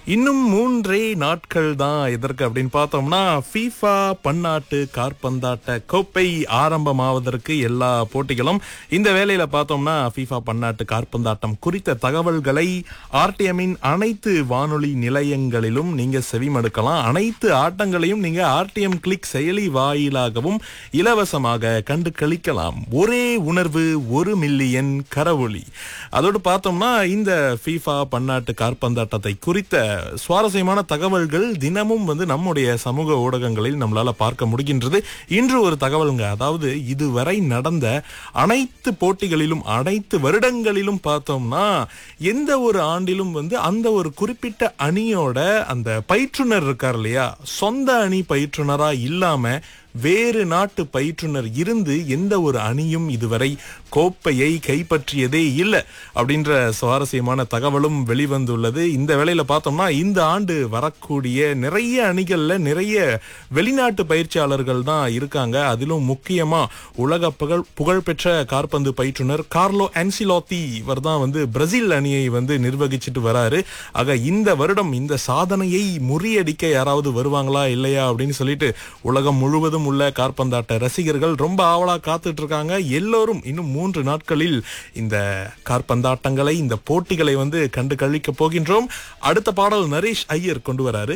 இன்னும் மூன்றே நாட்கள் தான் எதற்கு அப்படின்னு பார்த்தோம்னா ஃபீஃபா பன்னாட்டு காற்பந்தாட்ட கோப்பை ஆரம்பமாவதற்கு எல்லா போட்டிகளும் இந்த வேளையில பார்த்தோம்னா ஃபீஃபா பன்னாட்டு காற்பந்தாட்டம் குறித்த தகவல்களை ஆர்டிஎம்மின் அனைத்து வானொலி நிலையங்களிலும் நீங்க செவிமடுக்கலாம் அனைத்து ஆட்டங்களையும் நீங்க ஆர்டிஎம் கிளிக் செயலி வாயிலாகவும் இலவசமாக கண்டு கழிக்கலாம் ஒரே உணர்வு ஒரு மில்லியன் கரவொலி அதோடு பார்த்தோம்னா இந்த ஃபீஃபா பன்னாட்டு காற்பந்தாட்டத்தை குறித்த சுவாரஸ்யமான தகவல்கள் தினமும் வந்து நம்முடைய சமூக ஊடகங்களில் நம்மளால பார்க்க முடிகின்றது இன்று ஒரு தகவலுங்க அதாவது இதுவரை நடந்த அனைத்து போட்டிகளிலும் அனைத்து வருடங்களிலும் பார்த்தோம்னா எந்த ஒரு ஆண்டிலும் வந்து அந்த ஒரு குறிப்பிட்ட அணியோட அந்த பயிற்றுனர் இருக்கார் இல்லையா சொந்த அணி பயிற்றுனரா இல்லாம வேறு நாட்டு பயிற்றுனர் இருந்து எந்த ஒரு அணியும் இதுவரை கோப்பையை கைப்பற்றியதே இல்லை அப்படின்ற சுவாரஸ்யமான தகவலும் வெளிவந்துள்ளது இந்த வேளையில பார்த்தோம்னா இந்த ஆண்டு வரக்கூடிய நிறைய அணிகள்ல நிறைய வெளிநாட்டு பயிற்சியாளர்கள் தான் இருக்காங்க அதிலும் முக்கியமா உலக புகழ் புகழ்பெற்ற கார்பந்து பயிற்றுனர் கார்லோ ஆன்சிலோத்தி இவர் தான் வந்து பிரேசில் அணியை வந்து நிர்வகிச்சிட்டு வராரு ஆக இந்த வருடம் இந்த சாதனையை முறியடிக்க யாராவது வருவாங்களா இல்லையா அப்படின்னு சொல்லிட்டு உலகம் முழுவதும் உள்ள கார்பந்தாட்ட ரசிகர்கள் ரொம்ப ஆவலா காத்துட்டு இருக்காங்க எல்லோரும் இன்னும் மூன்று நாட்களில் இந்த கார்பந்தாட்டங்களை இந்த போட்டிகளை வந்து கண்டு கழிக்க போகின்றோம் அடுத்த பாடல் நரேஷ் ஐயர் கொண்டு வராரு